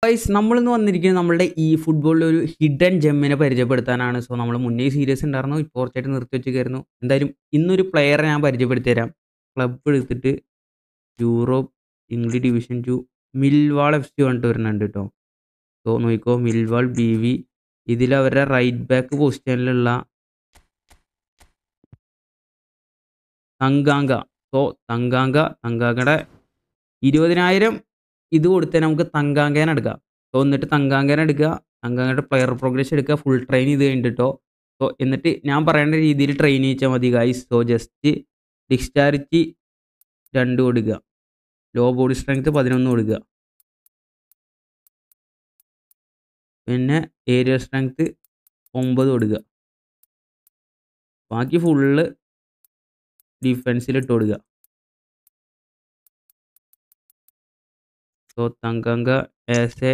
guys നമ്മളിന്ന് വന്നിരിക്കുന്നത് നമ്മളുടെ ഈ ഫുട്ബോളിൽ ഒരു ഹിഡൻ ജെമ്മിനെ പരിചയപ്പെടുത്താനാണ് സോ നമ്മൾ മുന്നേ സീരീസ് ഉണ്ടായിരുന്നു ഇപ്പോൾ കുറച്ചായിട്ട് നിർത്തി വെച്ചേക്കായിരുന്നു എന്തായാലും ഇന്നൊരു പ്ലെയറെ ഞാൻ പരിചയപ്പെടുത്തി തരാം ക്ലബ്ബ് എടുത്തിട്ട് Europe English division two Millwall F C പറഞ്ഞിട്ട് വരുന്നുണ്ട് കേട്ടോ സോ നോക്കിക്കോ മിൽവാൾ ബി വി ഇതിൽ അവരുടെ റൈറ്റ് ബാക്ക് പൊസിഷനിലുള്ള തങ്കാങ്ക സോ തങ്കാങ്ക തങ്കാങ്കയുടെ ഇരുപതിനായിരം ഇത് കൊടുത്ത് നമുക്ക് തങ്കാങ്കേനെ എടുക്കാം സോ എന്നിട്ട് തങ്കാങ്കേനെ എടുക്കുക തങ്കാങ്കയുടെ പ്ലെയർ പ്രോഗ്രസ് എടുക്കുക ഫുൾ ട്രെയിൻ ചെയ്ത് കഴിഞ്ഞിട്ടോ സോ എന്നിട്ട് ഞാൻ പറയേണ്ട രീതിയിൽ ട്രെയിൻ ചെയ്യിച്ചാൽ മതി ഗൈസ് സോ ജസ്റ്റ് ഡിസ്ചാരിറ്റി രണ്ട് കൊടുക്കുക ലോ ബോഡി സ്ട്രെങ്ത് പതിനൊന്ന് കൊടുക്കുക പിന്നെ ഏരിയ സ്ട്രെങ്ത് ഒമ്പത് കൊടുക്കുക ബാക്കി ഫുള്ള് ഡിഫൻസിൽ ഇട്ട് കൊടുക്കുക സോ തങ്കങ്ക ആസ് എ